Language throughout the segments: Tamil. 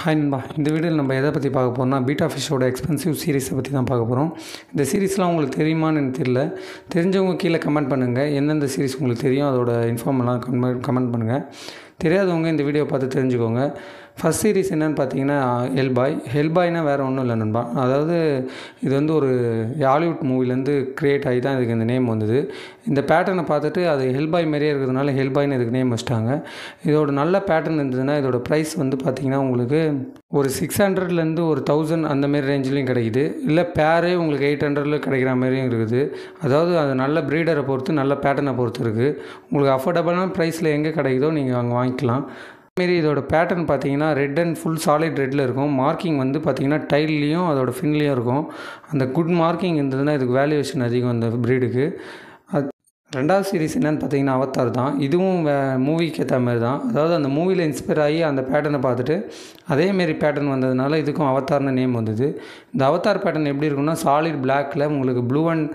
ஹாய் நண்பா இந்த வீடியோவில் நம்ம எதை பற்றி பார்க்க போகிறோம்னா பீட்டா ஃபிஷ்ஷோட எக்ஸ்பென்சிவ் சீரிஸை பற்றி தான் பார்க்க போகிறோம் இந்த சீரிஸ்லாம் உங்களுக்கு தெரியுமான்னு எனக்கு தெரியல தெரிஞ்சவங்க கீழே கமெண்ட் பண்ணுங்கள் எந்தெந்த சீரிஸ் உங்களுக்கு தெரியும் அதோட இன்ஃபார்மெல்லாம் கமெண்ட் கமெண்ட் பண்ணுங்கள் தெரியாதவங்க இந்த வீடியோ பார்த்து தெரிஞ்சுக்கோங்க ஃபஸ்ட் சீரிஸ் என்னென்னு பார்த்தீங்கன்னா ஹெல்பாய் ஹெல்பாய்னா வேறு ஒன்றும் இல்லை நண்பா அதாவது இது வந்து ஒரு ஹாலிவுட் மூவிலேருந்து க்ரியேட் ஆகி தான் இதுக்கு இந்த நேம் வந்தது இந்த பேட்டர்னை பார்த்துட்டு அது ஹெல்பாய் மாதிரியே இருக்கிறதுனால ஹெல்பாய்னு இதுக்கு நேம் வச்சிட்டாங்க இதோட நல்ல பேட்டர்ன் இருந்ததுன்னா இதோட ப்ரைஸ் வந்து பார்த்திங்கன்னா உங்களுக்கு ஒரு சிக்ஸ் ஹண்ட்ரட்லேருந்து ஒரு தௌசண்ட் அந்த மாரி ரேஞ்சிலையும் கிடைக்குது இல்லை பேரே உங்களுக்கு எயிட் ஹண்ட்ரடில் கிடைக்கிற மாதிரியும் இருக்குது அதாவது அது நல்ல ப்ரீடரை பொறுத்து நல்ல பேட்டர்னை பொறுத்து இருக்குது உங்களுக்கு அஃபோர்டபுளான ப்ரைஸில் எங்கே கிடைக்குதோ நீங்கள் அங்கே வாங்கிக்கலாம் மாரி இதோட பேட்டர்ன் பார்த்தீங்கன்னா ரெட் அண்ட் ஃபுல் சாலிட் ரெட்டில் இருக்கும் மார்க்கிங் வந்து பார்த்தீங்கன்னா டைல்லையும் அதோட ஃபின்லேயும் இருக்கும் அந்த குட் மார்க்கிங் இருந்ததுன்னா இதுக்கு வேல்யூவேஷன் அதிகம் இந்த ப்ரீடுக்கு அது ரெண்டாவது சீரிஸ் என்னென்னு பார்த்தீங்கன்னா அவத்தார் தான் இதுவும் வே மூவிக்கு ஏற்ற மாதிரி தான் அதாவது அந்த மூவியில் இன்ஸ்பயர் ஆகி அந்த பேட்டர்னை பார்த்துட்டு அதேமாரி பேட்டர்ன் வந்ததுனால இதுக்கும் அவத்தார்னு நேம் வந்தது இந்த அவத்தார் பேட்டர்ன் எப்படி இருக்குன்னா சாலிட் பிளாக்கில் உங்களுக்கு ப்ளூ அண்ட்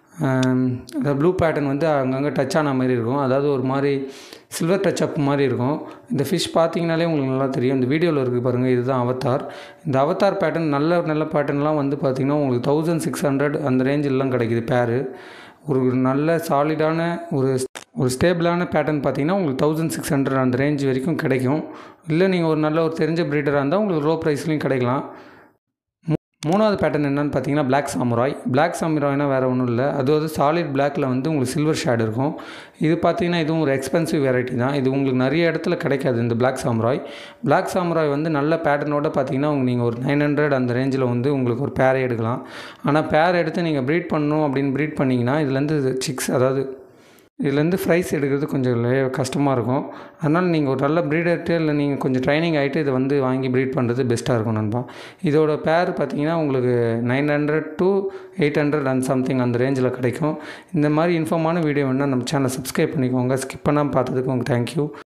அந்த ப்ளூ பேட்டர்ன் வந்து அங்கங்கே டச் ஆன மாதிரி இருக்கும் அதாவது ஒரு மாதிரி சில்வர் டச் அப் மாதிரி இருக்கும் இந்த ஃபிஷ் பார்த்தீங்கனாலே உங்களுக்கு நல்லா தெரியும் இந்த வீடியோவில் இருக்குது பாருங்கள் இதுதான் அவத்தார் இந்த அவத்தார் பேட்டர்ன் நல்ல நல்ல பேட்டர்ன்லாம் வந்து பார்த்திங்கன்னா உங்களுக்கு தௌசண்ட் சிக்ஸ் ஹண்ட்ரட் அந்த ரேஞ்செல்லாம் கிடைக்கிது பேரு ஒரு நல்ல சாலிடான ஒரு ஒரு ஸ்டேபிளான பேட்டர்ன் பார்த்தீங்கன்னா உங்களுக்கு தௌசண்ட் சிக்ஸ் ஹண்ட்ரட் அந்த ரேஞ்ச் வரைக்கும் கிடைக்கும் இல்லை நீங்கள் ஒரு நல்ல ஒரு தெரிஞ்ச ப்ரீடராக இருந்தால் உங்களுக்கு லோ ப்ரைஸ்லையும் கிடைக்கலாம் மூணாவது பேட்டர்ன் என்னென்னு பார்த்தீங்கன்னா பிளாக் சாமுராய் பிளாக் சாமுராய்னா வேறு ஒன்றும் இல்லை அது வந்து சாலிட் பிளாக்கில் வந்து உங்களுக்கு சில்வர் ஷேட் இருக்கும் இது பார்த்தீங்கன்னா இதுவும் ஒரு எக்ஸ்பென்சிவ் வெரைட்டி தான் இது உங்களுக்கு நிறைய இடத்துல கிடைக்காது இந்த பிளாக் சாமுராய் பிளாக் சாமுராய் வந்து நல்ல பேட்டர்னோட பார்த்தீங்கன்னா நீங்கள் ஒரு நைன் ஹண்ட்ரட் அந்த ரேஞ்சில் வந்து உங்களுக்கு ஒரு பேரை எடுக்கலாம் ஆனால் பேர் எடுத்து நீங்கள் ப்ரீட் பண்ணணும் அப்படின்னு ப்ரீட் பண்ணிங்கன்னா இதுலேருந்து சிக்ஸ் அதாவது இதுலேருந்து ஃப்ரைஸ் எடுக்கிறது கொஞ்சம் கஷ்டமாக இருக்கும் அதனால் நீங்கள் ஒரு நல்ல ப்ரீடர்கிட்ட இல்லை நீங்கள் கொஞ்சம் ட்ரைனிங் ஆகிட்டு இதை வந்து வாங்கி ப்ரீட் பண்ணுறது பெஸ்ட்டாக இருக்கும் நண்பா இதோட பேர் பார்த்தீங்கன்னா உங்களுக்கு nine hundred to eight hundred and something அந்த ரேஞ்சில் கிடைக்கும் இந்த மாதிரி இன்ஃபார்மான வீடியோ வேணால் நம்ம சேனலை சப்ஸ்கிரைப் பண்ணிக்கோங்க ஸ்கிப் பண்ணாமல் பார்த்ததுக்கு உங்களுக்கு தேங்க்யூ